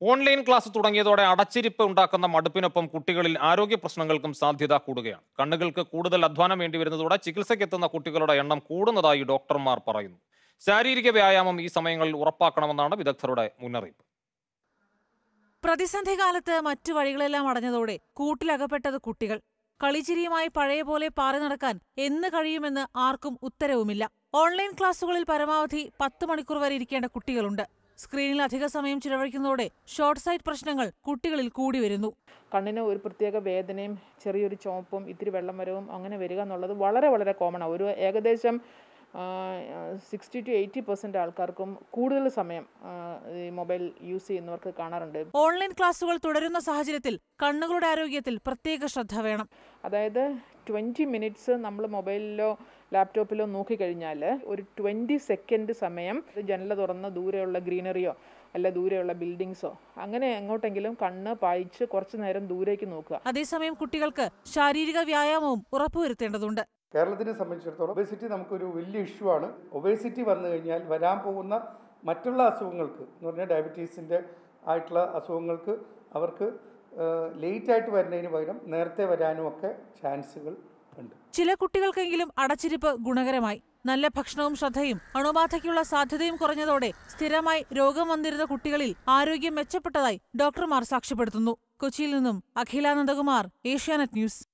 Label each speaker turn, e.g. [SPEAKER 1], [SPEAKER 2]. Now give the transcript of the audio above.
[SPEAKER 1] online class തുടങ്ങിയതോടെ അടച്ചിരിപ്പ് ഉണ്ടാക്കുന്ന മടുപ്പിനൊപ്പം കുട്ടികളിൽ ആരോഗ്യ പ്രശ്നങ്ങൾക്കും സാധ്യത കൂടുകയാണ് കണ്ണുകൾക്ക് കൂടുതൽ അധ്വാനം വേണ്ടി വരുന്നതോടെ ചികിത്സയ്ക്കെത്തുന്ന കുട്ടികളുടെ എണ്ണം കൂടുന്നതായി ഡോക്ടർമാർ പറയുന്നു ശാരീരിക വ്യായാമം ഈ സമയങ്ങളിൽ ഉറപ്പാക്കണമെന്നാണ് വിദഗ്ധരുടെ മുന്നറിയിപ്പ്
[SPEAKER 2] പ്രതിസന്ധി കാലത്ത് മറ്റു വഴികളെല്ലാം അടഞ്ഞതോടെ കൂട്ടിലകപ്പെട്ടത് കുട്ടികൾ കളിച്ചിരിയുമായി പഴയ പോലെ പാറി നടക്കാൻ എന്ന് കഴിയുമെന്ന് ആർക്കും ഉത്തരവുമില്ല ഓൺലൈൻ ക്ലാസുകളിൽ പരമാവധി പത്ത് മണിക്കൂർ വരെ ഇരിക്കേണ്ട കുട്ടികളുണ്ട് സ്ക്രീനിൽ അധിക സമയം ചിലവഴിക്കുന്നതോടെ ഷോർട്ട് സൈറ്റ് പ്രശ്നങ്ങൾ കുട്ടികളിൽ കൂടി വരുന്നു
[SPEAKER 3] കണ്ണിന് ഒരു പ്രത്യേക വേദനയും ചെറിയൊരു ചുവപ്പും ഇത്തിരി വെള്ളം വരവും അങ്ങനെ വരിക എന്നുള്ളത് വളരെ വളരെ കോമൺ ആണ് ഒരു ഏകദേശം സിക്സ്റ്റി ടു എയ്റ്റി പെർസെൻറ്റ് ആൾക്കാർക്കും കൂടുതൽ സമയം ആ, ഈ മൊബൈൽ യൂസ് ചെയ്യുന്നവർക്ക് കാണാറുണ്ട്
[SPEAKER 2] ഓൺലൈൻ ക്ലാസുകൾ തുടരുന്ന സാഹചര്യത്തിൽ കണ്ണുകളുടെ ആരോഗ്യത്തിൽ പ്രത്യേക ശ്രദ്ധ വേണം
[SPEAKER 3] അതായത് ട്വൻറ്റി മിനിറ്റ്സ് നമ്മൾ മൊബൈലിലോ ലാപ്ടോപ്പിലോ നോക്കിക്കഴിഞ്ഞാൽ ഒരു ട്വൻറ്റി സെക്കൻഡ് സമയം ജനല തുറന്ന് ദൂരെയുള്ള ഗ്രീനറിയോ അല്ല ദൂരെയുള്ള ബിൽഡിങ്സോ അങ്ങനെ എങ്ങോട്ടെങ്കിലും കണ്ണ് പായിച്ച് കുറച്ച് നേരം ദൂരേക്ക് നോക്കുക
[SPEAKER 2] അതേസമയം കുട്ടികൾക്ക് ശാരീരിക വ്യായാമവും ഉറപ്പുവരുത്തേണ്ടതുണ്ട്
[SPEAKER 4] കേരളത്തിനെ സംബന്ധിച്ചിടത്തോളം ഒബേസിറ്റി നമുക്കൊരു വലിയ ഇഷ്യൂ ആണ് ഒബേസിറ്റി വന്നു കഴിഞ്ഞാൽ വരാൻ പോകുന്ന മറ്റുള്ള അസുഖങ്ങൾക്ക് എന്ന് പറഞ്ഞാൽ ഡയബറ്റീസിൻ്റെ ആയിട്ടുള്ള അസുഖങ്ങൾക്ക് അവർക്ക് ലേറ്റ് ആയിട്ട് വരുന്നതിന് പകരം നേരത്തെ വരാനും ഒക്കെ ചാൻസുകൾ ഉണ്ട്
[SPEAKER 2] ചില കുട്ടികൾക്കെങ്കിലും അടച്ചിരിപ്പ് ഗുണകരമായി നല്ല ഭക്ഷണവും ശ്രദ്ധയും അണുബാധയ്ക്കുള്ള സാധ്യതയും കുറഞ്ഞതോടെ സ്ഥിരമായി രോഗം വന്നിരുന്ന കുട്ടികളിൽ ആരോഗ്യം മെച്ചപ്പെട്ടതായി ഡോക്ടർമാർ സാക്ഷ്യപ്പെടുത്തുന്നു കൊച്ചിയിൽ നിന്നും അഖില നന്ദകുമാർ ഏഷ്യാനെറ്റ് ന്യൂസ്